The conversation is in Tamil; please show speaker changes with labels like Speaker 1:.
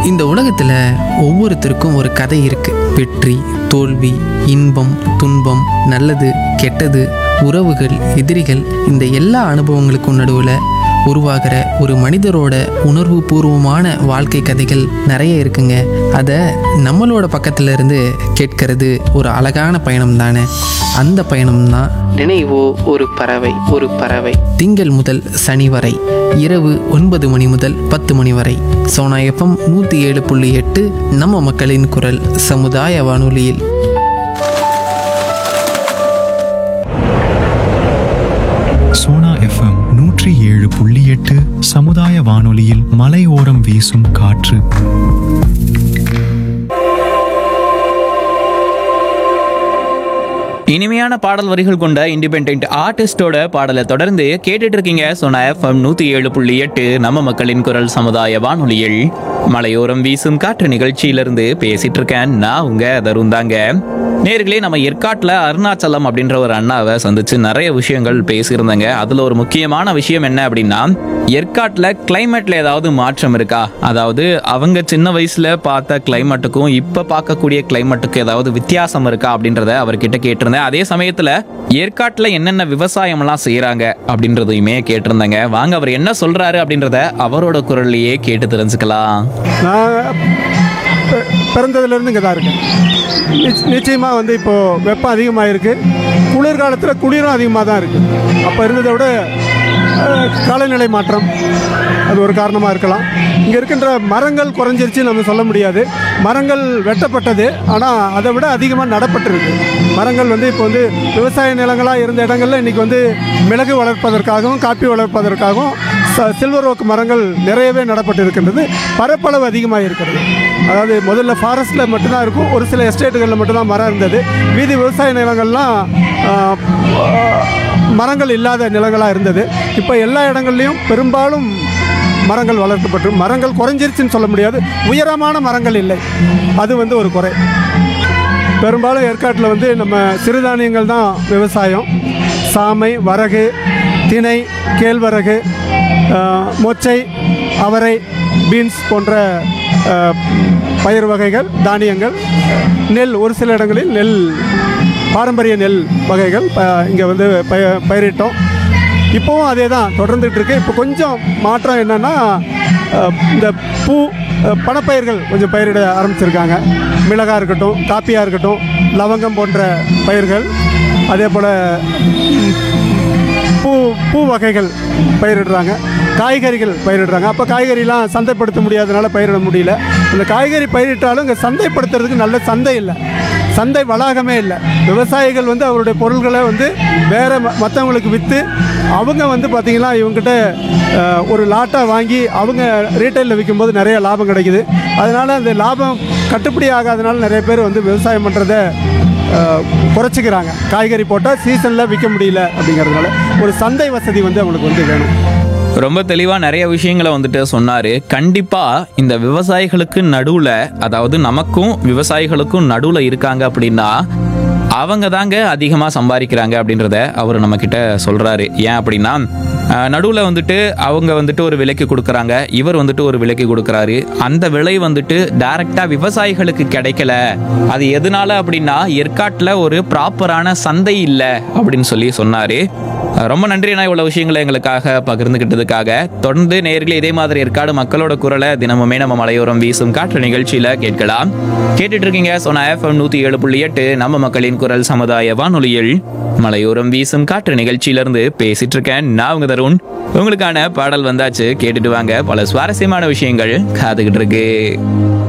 Speaker 1: இந்த உலகத்தில் ஒவ்வொருத்தருக்கும் ஒரு கதை இருக்கு வெற்றி தோல்வி இன்பம் துன்பம் நல்லது கெட்டது உறவுகள் எதிரிகள் இந்த எல்லா அனுபவங்களுக்கும் நடுவில் உருவாகிற ஒரு மனிதரோட உணர்வு பூர்வமான வாழ்க்கை கதைகள் நிறைய இருக்குங்க அதை நம்மளோட பக்கத்துல இருந்து கேட்கறது ஒரு அழகான பயணம் தானே அந்த பயணம் தான் நினைவோ ஒரு பறவை ஒரு பறவை திங்கள் முதல் சனி வரை இரவு ஒன்பது மணி முதல் பத்து மணி வரை சோனா எஃப்எம் நூற்றி ஏழு புள்ளி எட்டு நம்ம மக்களின் குரல் சமுதாய வானொலியில்
Speaker 2: சோனா எஃப்எம் நூற்றி ஏழு புள்ளி எட்டு சமுதாய வானொலியில் மலையோரம் வீசும் காற்று
Speaker 3: இனிமையான பாடல் வரிகள் கொண்ட இண்டிபெண்ட் ஆர்டிஸ்டோட பாடலை தொடர்ந்து கேட்டுட்டு இருக்கீங்க சொன்ன எஃப்எம் நூத்தி ஏழு புள்ளி எட்டு நம்ம மக்களின் குரல் சமுதாய வானொலியில் மலையோரம் வீசும் காற்று நிகழ்ச்சியிலிருந்து பேசிட்டு இருக்கேன் நான் உங்க தருண் தாங்க நேர்களே நம்ம ஏற்காட்டில் அருணாச்சலம் அப்படின்ற ஒரு அண்ணாவை சந்திச்சு நிறைய விஷயங்கள் பேசியிருந்தாங்க அதுல ஒரு முக்கியமான விஷயம் என்ன அப்படின்னா ஏற்காட்டில் கிளைமேட்ல ஏதாவது மாற்றம் இருக்கா அதாவது அவங்க சின்ன வயசுல பார்த்த கிளைமேட்டுக்கும் இப்ப பார்க்கக்கூடிய கிளைமேட்டுக்கு ஏதாவது வித்தியாசம் இருக்கா அப்படின்றத அவர்கிட்ட கேட்டிருந்தேன் அதே சமயத்துல ஏற்காட்டுல என்னென்ன விவசாயம் எல்லாம் செய்யறாங்க அப்படின்றதையுமே கேட்டிருந்தாங்க வாங்க அவர் என்ன சொல்றாரு அப்படின்றத அவரோட குரல்லையே கேட்டு தெரிஞ்சுக்கலாம்
Speaker 4: நான் பி- பிறந்ததுலேருந்து இங்கே தான் இருக்கேன் நிச்ச- நிச்சயமா வந்து இப்போது வெப்பம் அதிகமாக இருக்குது குளிர்காலத்தில் குளிரும் அதிகமாக தான் இருக்குது அப்போ இருந்ததை விட அஹ், காலநிலை மாற்றம் அது ஒரு காரணமாக இருக்கலாம் இங்கே இருக்கின்ற மரங்கள் குறைஞ்சிருச்சு நம்ம சொல்ல முடியாது மரங்கள் வெட்டப்பட்டது ஆனால் அதை விட அதிகமாக நடப்பட்டிருக்கு மரங்கள் வந்து இப்போ வந்து விவசாய நிலங்களாக இருந்த இடங்கள்ல இன்றைக்கி வந்து மிளகு வளர்ப்பதற்காகவும் காப்பி வளர்ப்பதற்காகவும் ச- சில்வர் ஓக் மரங்கள் நிறையவே நடப்பட்டு இருக்கின்றது பரப்பளவு அதிகமாக இருக்கிறது அதாவது முதல்ல ஃபாரஸ்ட்டில் மட்டும்தான் இருக்கும் ஒரு சில எஸ்டேட்டுகளில் மட்டும்தான் மரம் இருந்தது மீதி விவசாய நிலங்கள்லாம் ஆஹ், ஆஹ், மரங்கள் இல்லாத நிலங்களாக இருந்தது இப்போ எல்லா இடங்கள்லையும் பெரும்பாலும் மரங்கள் வளர்க்கப்பட்டு மரங்கள் குறைஞ்சிருச்சுன்னு சொல்ல முடியாது உயரமான மரங்கள் இல்லை அது வந்து ஒரு குறை பெரும்பாலும் ஏற்காட்டில் வந்து நம்ம சிறுதானியங்கள் தான் விவசாயம் சாமை வரகு திணை கேழ்வரகு ஆஹ், மொச்சை அவரை பீன்ஸ் போன்ற ஆஹ், பயிர் வகைகள் தானியங்கள் நெல் ஒரு சில இடங்களில் நெல் பாரம்பரிய நெல் வகைகள் இங்கே வந்து பய பயிரிட்டோம் இப்போவும் அதே தான் தொடர்ந்துட்டு இருக்கு இப்போ கொஞ்சம் மாற்றம் என்னன்னா அஹ், இந்த பூ அஹ், பணப்பயிர்கள் கொஞ்சம் பயிரிட ஆரம்பிச்சிருக்காங்க மிளகாய் இருக்கட்டும் காப்பியாக இருக்கட்டும் லவங்கம் போன்ற பயிர்கள் அதே போல் பூ பூ வகைகள் பயிரிடுறாங்க காய்கறிகள் பயிரிடுறாங்க அப்போ காய்கறிலாம் சந்தைப்படுத்த முடியாதனால பயிரிட முடியல அந்த காய்கறி பயிரிட்டாலும் இங்கே சந்தைப்படுத்துறதுக்கு நல்ல சந்தை இல்லை சந்தை வளாகமே இல்லை விவசாயிகள் வந்து அவருடைய பொருள்களை வந்து வேறு மற்றவங்களுக்கு விற்று அவங்க வந்து பார்த்திங்கன்னா இவங்ககிட்ட அஹ், ஒரு லாட்டாக வாங்கி அவங்க ரீட்டைலில் விற்கும்போது நிறைய லாபம் கிடைக்குது அதனால் அந்த லாபம் கட்டுப்படி ஆகாதனால நிறைய பேர் வந்து விவசாயம் பண்ணுறத குறைச்சிக்கிறாங்க காய்கறி போட்டால் சீசனில் விற்க முடியல அப்படிங்கிறதுனால ஒரு சந்தை வசதி வந்து அவங்களுக்கு வந்து வேணும்
Speaker 3: ரொம்ப தெளிவா நிறைய விஷயங்களை வந்துட்டு சொன்னாரு கண்டிப்பா இந்த விவசாயிகளுக்கு நடுவுல அதாவது நமக்கும் விவசாயிகளுக்கும் நடுவுல இருக்காங்க அப்படின்னா அவங்க தாங்க அதிகமா சம்பாதிக்கிறாங்க அப்படின்றத அவர் நம்ம கிட்ட சொல்றாரு ஏன் அப்படின்னா அஹ், நடுவுல வந்துட்டு அவங்க வந்துட்டு ஒரு விலைக்கு கொடுக்குறாங்க இவர் வந்துட்டு ஒரு விலைக்கு கொடுக்குறாரு அந்த விலை வந்துட்டு டைரக்டா விவசாயிகளுக்கு கிடைக்கல அது எதனால அப்படின்னா ஏற்காட்டுல ஒரு ப்ராப்பரான சந்தை இல்லை அப்படின்னு சொல்லி சொன்னாரு ரொம்ப நன்றி நான் இவ்வளவு விஷயங்களை எங்களுக்காக பகிர்ந்துகிட்டதுக்காக தொடர்ந்து நேரில் இதே மாதிரி ஏற்காடு மக்களோட குரலை தினமுமே நம்ம மலையோரம் வீசும் காற்று நிகழ்ச்சியில கேட்கலாம் கேட்டுட்டு இருக்கீங்க சொன்ன எஃப்எம் நூத்தி ஏழு புள்ளி எட்டு நம்ம மக்களின் குரல் சமுதாய வானொலியில் மலையோரம் வீசும் காற்று நிகழ்ச்சியிலிருந்து பேசிட்டு இருக்கேன் நான் உங்க தருண் உங்களுக்கான பாடல் வந்தாச்சு கேட்டுட்டு வாங்க பல சுவாரஸ்யமான விஷயங்கள் காத்துக்கிட்டு இருக்கு